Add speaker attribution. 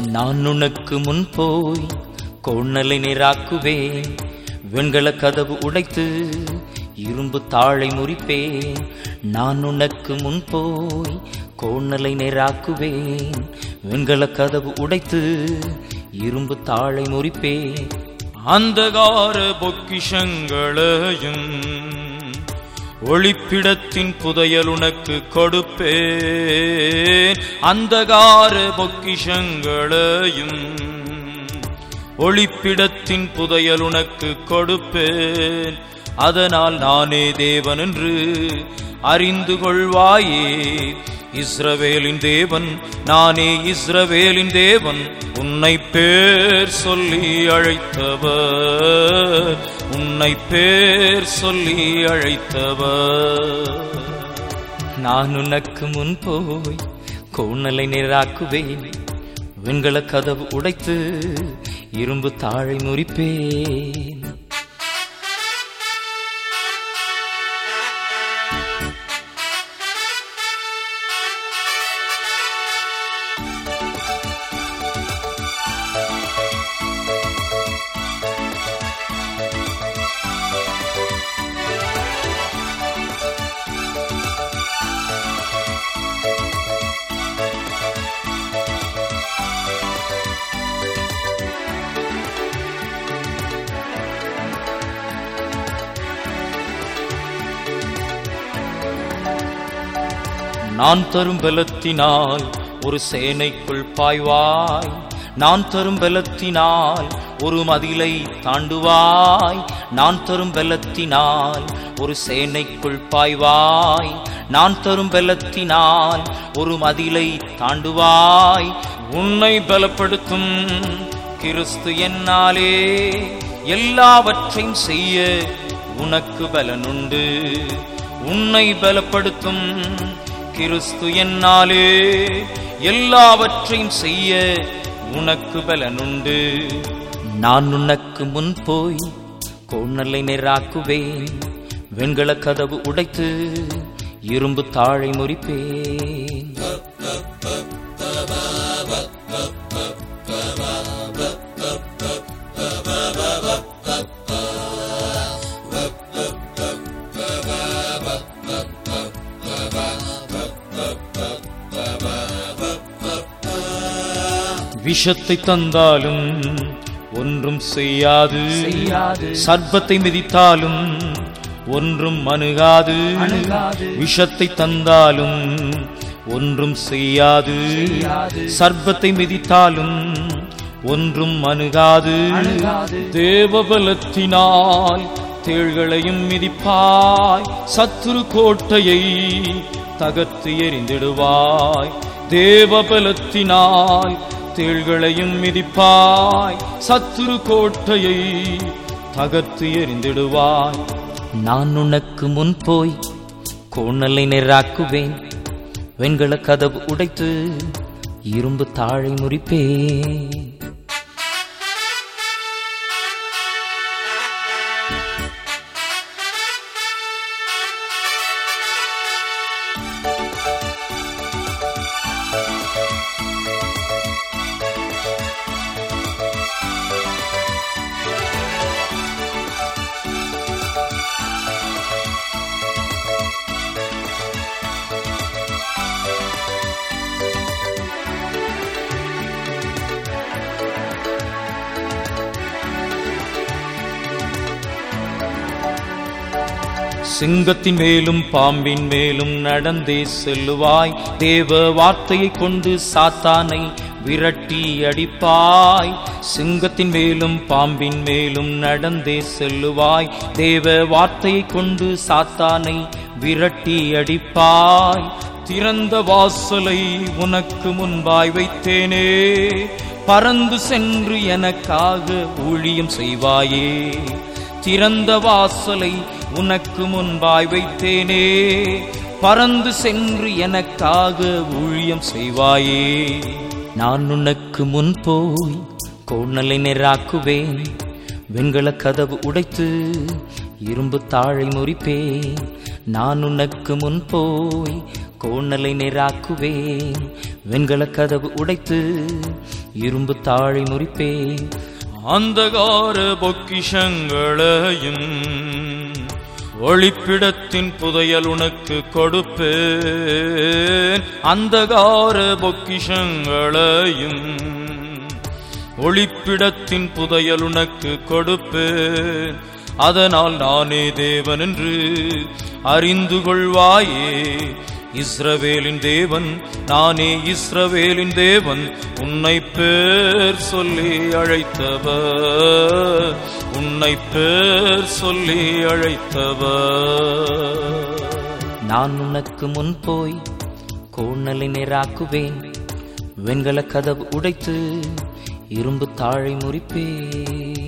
Speaker 1: நான் உனக்கு முன் போய் கோணலை நீராக்குவேன் வெண்கல கதவு உடைத்து இரும்பு தாழை முறிப்பேன் நான் உனக்கு முன் போய் கோணலை நேராக்குவேன் வெண்கல கதவு உடைத்து இரும்பு தாழை முறிப்பேன்
Speaker 2: அந்தகார பொக்கிஷங்களையும் ஒளிப்பிடத்தின் புதையல் உனக்கு கொடுப்பேன் அந்தகார பொக்கிஷங்களையும் ஒளிப்பிடத்தின் புதையல் உனக்கு கொடுப்பேன் அதனால் நானே தேவன் என்று அறிந்து கொள்வாயே இஸ்ரவேலின் தேவன் நானே இஸ்ரவேலின் தேவன் உன்னை பேர் சொல்லி அழைத்தவர் உன்னை பேர் சொல்லி அழைத்தவர்
Speaker 1: நான் உனக்கு முன் போய் கோணலை நேராக்குவேன் வெண்கல கதவு உடைத்து இரும்பு தாழை முறிப்பேன் நான் தரும் பலத்தினால் ஒரு சேனைக்குள் பாய்வாய் நான் தரும் பலத்தினால் ஒரு மதிலை தாண்டுவாய் நான் தரும் பலத்தினால் ஒரு சேனைக்குள் பாய்வாய் நான் தரும் பலத்தினால் ஒரு மதிலை தாண்டுவாய்
Speaker 2: உன்னை பலப்படுத்தும் கிறிஸ்து என்னாலே எல்லாவற்றையும் செய்ய உனக்கு பலனுண்டு உன்னை பலப்படுத்தும் கிறிஸ்து என்னாலே எல்லாவற்றையும் செய்ய உனக்கு பலனுண்டு
Speaker 1: நான் உனக்கு முன் போய் கோணலை நேராக்குவேன் வெண்கல கதவு உடைத்து இரும்பு தாழை முறிப்பேன்
Speaker 2: விஷத்தை தந்தாலும் ஒன்றும் செய்யாது
Speaker 1: செய்யாது.
Speaker 2: சர்ப்பத்தை மிதித்தாலும் ஒன்றும் அணுகாது
Speaker 1: அணுகாது.
Speaker 2: விஷத்தை தந்தாலும் ஒன்றும் செய்யாது
Speaker 1: செய்யாது.
Speaker 2: சர்ப்பத்தை மிதித்தாலும் ஒன்றும் அணுகாது
Speaker 1: அணுகாது.
Speaker 2: தேவபலத்தினால் தேள்களையும் மிதிப்பாய் சத்துரு கோட்டையை தகர்த்து எறிந்திடுவாய் தேவபலத்தினால் தேள்களையும் மிதிப்பாய் சத்துரு கோட்டையை தகர்த்து எறிந்திடுவாய்
Speaker 1: நான் உனக்கு முன் போய் கோணலை நேராக்குவேன் வெண்கல கதவு உடைத்து இரும்பு தாழை முறிப்பேன்
Speaker 2: சிங்கத்தின் மேலும் பாம்பின் மேலும் நடந்தே செல்லுவாய் தேவ வார்த்தையை கொண்டு சாத்தானை விரட்டி அடிப்பாய் சிங்கத்தின் மேலும் பாம்பின் மேலும் நடந்தே செல்லுவாய் தேவ வார்த்தையை கொண்டு சாத்தானை விரட்டி அடிப்பாய் திறந்த வாசலை உனக்கு முன்பாய் வைத்தேனே பறந்து சென்று எனக்காக ஊழியம் செய்வாயே திறந்த வாசலை உனக்கு முன்பாய் வைத்தேனே பறந்து சென்று எனக்காக ஊழியம் செய்வாயே
Speaker 1: நான் உனக்கு முன் போய் கோணலை நேராக்குவேன் வெண்கல கதவு உடைத்து இரும்பு தாழை முறிப்பேன் நான் உனக்கு முன் போய் கோணலை நேராக்குவேன் வெண்கல கதவு உடைத்து இரும்பு தாழை முறிப்பேன்
Speaker 2: அந்தகார பொக்கிஷங்களையும் ஒளிப்பிடத்தின் புதையல் உனக்கு கொடுப்பேன் அந்தகார பொக்கிஷங்களையும் ஒளிப்பிடத்தின் புதையல் உனக்கு கொடுப்பேன் அதனால் நானே தேவன் என்று அறிந்து கொள்வாயே இஸ்ரவேலின் தேவன் நானே இஸ்ரவேலின் தேவன் உன்னை பேர் சொல்லி அழைத்தவர் உன்னை பேர் சொல்லி அழைத்தவர்
Speaker 1: நான் உனக்கு முன் போய் கோணலை நேராக்குவேன் வெண்கல கதவு உடைத்து இரும்பு தாழை முறிப்பேன்